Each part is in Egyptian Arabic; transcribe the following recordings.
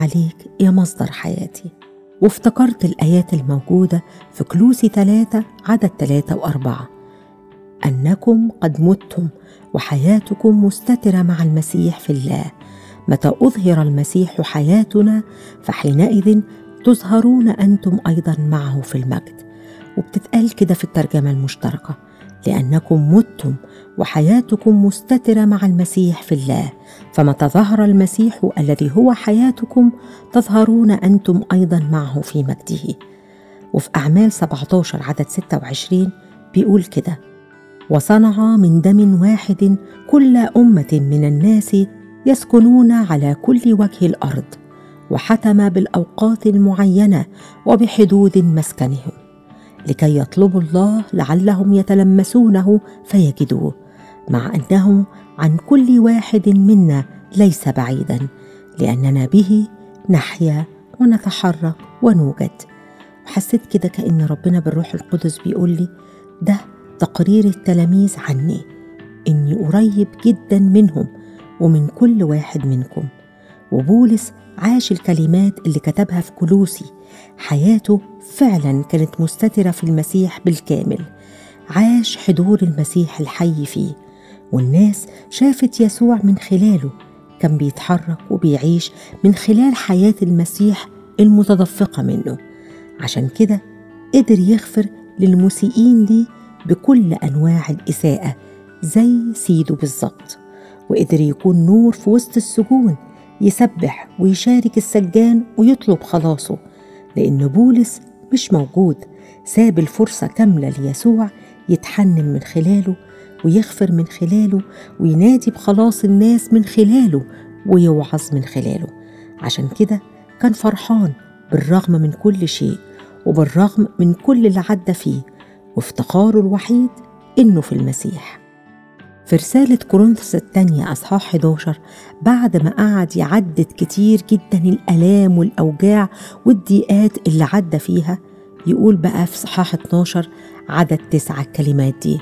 عليك يا مصدر حياتي وافتكرت الآيات الموجودة في كلوسي ثلاثة عدد ثلاثة وأربعة أنكم قد متم وحياتكم مستترة مع المسيح في الله متى أظهر المسيح حياتنا فحينئذ تظهرون أنتم أيضا معه في المجد وبتتقال كده في الترجمة المشتركة لأنكم متم وحياتكم مستترة مع المسيح في الله فمتى ظهر المسيح الذي هو حياتكم تظهرون أنتم أيضا معه في مجده وفي أعمال 17 عدد 26 بيقول كده وصنع من دم واحد كل أمة من الناس يسكنون على كل وجه الأرض وحتم بالأوقات المعينة وبحدود مسكنهم لكي يطلبوا الله لعلهم يتلمسونه فيجدوه مع انه عن كل واحد منا ليس بعيدا لاننا به نحيا ونتحرك ونوجد وحسيت كده كان ربنا بالروح القدس بيقول لي ده تقرير التلاميذ عني اني قريب جدا منهم ومن كل واحد منكم وبولس عاش الكلمات اللي كتبها في كلوسي حياته فعلا كانت مستترة في المسيح بالكامل عاش حضور المسيح الحي فيه والناس شافت يسوع من خلاله كان بيتحرك وبيعيش من خلال حياة المسيح المتدفقة منه عشان كده قدر يغفر للمسيئين دي بكل أنواع الإساءة زي سيده بالظبط وقدر يكون نور في وسط السجون يسبح ويشارك السجان ويطلب خلاصه لأن بولس مش موجود ساب الفرصة كاملة ليسوع يتحنن من خلاله ويغفر من خلاله وينادي بخلاص الناس من خلاله ويوعظ من خلاله عشان كده كان فرحان بالرغم من كل شيء وبالرغم من كل اللي عدى فيه وافتقاره الوحيد إنه في المسيح في رسالة كورنثوس الثانية أصحاح 11 بعد ما قعد يعدد كتير جدا الآلام والأوجاع والضيقات اللي عدى فيها يقول بقى في صحاح 12 عدد تسعة الكلمات دي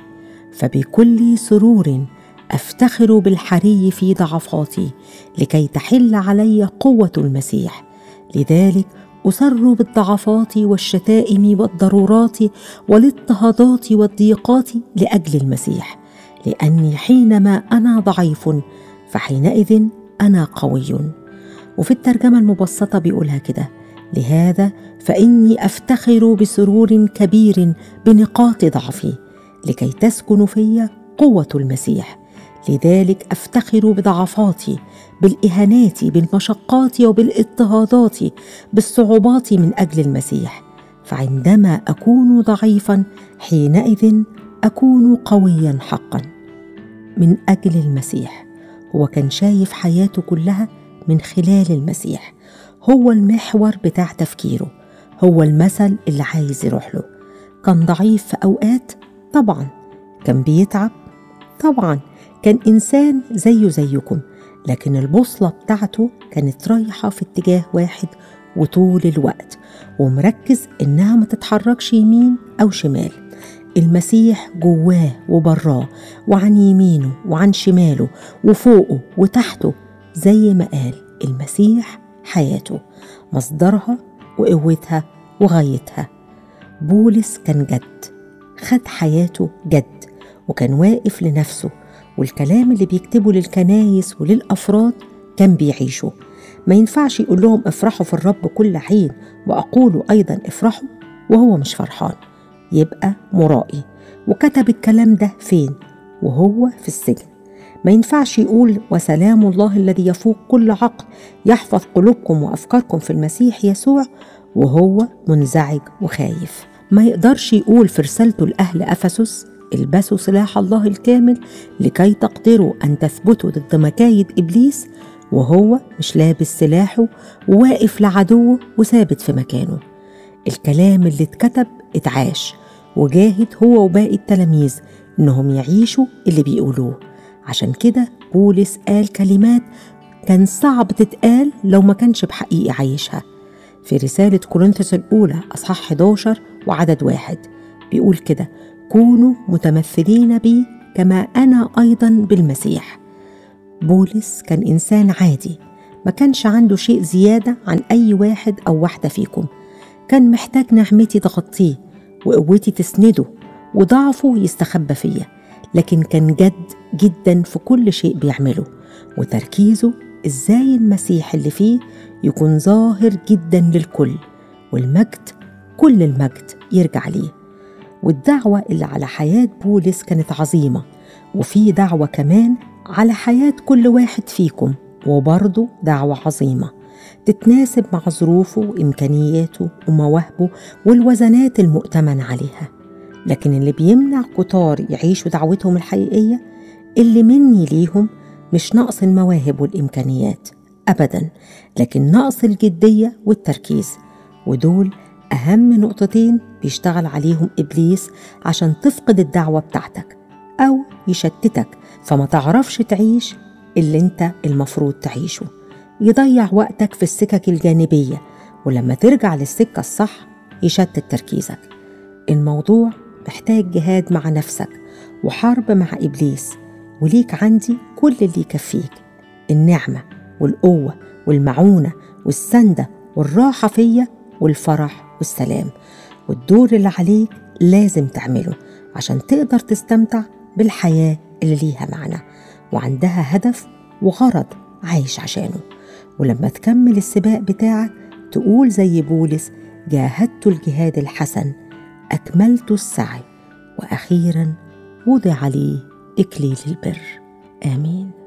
فبكل سرور أفتخر بالحري في ضعفاتي لكي تحل علي قوة المسيح لذلك أسر بالضعفات والشتائم والضرورات والاضطهادات والضيقات لأجل المسيح لاني حينما انا ضعيف فحينئذ انا قوي وفي الترجمه المبسطه بيقولها كده لهذا فاني افتخر بسرور كبير بنقاط ضعفي لكي تسكن في قوه المسيح لذلك افتخر بضعفاتي بالاهانات بالمشقات وبالاضطهادات بالصعوبات من اجل المسيح فعندما اكون ضعيفا حينئذ اكون قويا حقا من اجل المسيح هو كان شايف حياته كلها من خلال المسيح هو المحور بتاع تفكيره هو المثل اللي عايز يروح له كان ضعيف في اوقات طبعا كان بيتعب طبعا كان انسان زيه زيكم لكن البوصله بتاعته كانت رايحه في اتجاه واحد وطول الوقت ومركز انها ما تتحركش يمين او شمال المسيح جواه وبراه وعن يمينه وعن شماله وفوقه وتحته زي ما قال المسيح حياته مصدرها وقوتها وغايتها بولس كان جد خد حياته جد وكان واقف لنفسه والكلام اللي بيكتبه للكنايس وللأفراد كان بيعيشه ما ينفعش يقول لهم افرحوا في الرب كل حين وأقول أيضا افرحوا وهو مش فرحان يبقى مرائي وكتب الكلام ده فين وهو في السجن ما ينفعش يقول وسلام الله الذي يفوق كل عقل يحفظ قلوبكم وافكاركم في المسيح يسوع وهو منزعج وخايف ما يقدرش يقول في رسالته لاهل افسس البسوا سلاح الله الكامل لكي تقدروا ان تثبتوا ضد مكايد ابليس وهو مش لابس سلاحه وواقف لعدوه وثابت في مكانه الكلام اللي اتكتب اتعاش وجاهد هو وباقي التلاميذ انهم يعيشوا اللي بيقولوه عشان كده بولس قال كلمات كان صعب تتقال لو ما كانش بحقيقي عايشها في رسالة كورنثوس الأولى أصحاح 11 وعدد واحد بيقول كده كونوا متمثلين بي كما أنا أيضا بالمسيح بولس كان إنسان عادي ما كانش عنده شيء زيادة عن أي واحد أو واحدة فيكم كان محتاج نعمتي تغطيه وقوتي تسنده وضعفه يستخبى فيا لكن كان جد جدا في كل شيء بيعمله وتركيزه ازاي المسيح اللي فيه يكون ظاهر جدا للكل والمجد كل المجد يرجع ليه والدعوة اللي على حياة بولس كانت عظيمة وفي دعوة كمان على حياة كل واحد فيكم وبرضه دعوة عظيمة تتناسب مع ظروفه وإمكانياته ومواهبه والوزنات المؤتمن عليها لكن اللي بيمنع كتار يعيشوا دعوتهم الحقيقية اللي مني ليهم مش نقص المواهب والإمكانيات أبدا لكن نقص الجدية والتركيز ودول أهم نقطتين بيشتغل عليهم إبليس عشان تفقد الدعوة بتاعتك أو يشتتك فما تعرفش تعيش اللي انت المفروض تعيشه يضيع وقتك في السكك الجانبية ولما ترجع للسكة الصح يشتت تركيزك الموضوع محتاج جهاد مع نفسك وحرب مع إبليس وليك عندي كل اللي يكفيك النعمة والقوة والمعونة والسندة والراحة فيا والفرح والسلام والدور اللي عليك لازم تعمله عشان تقدر تستمتع بالحياة اللي ليها معنى وعندها هدف وغرض عايش عشانه ولما تكمل السباق بتاعك تقول زي بولس جاهدت الجهاد الحسن أكملت السعي وأخيرا وضع لي إكليل البر آمين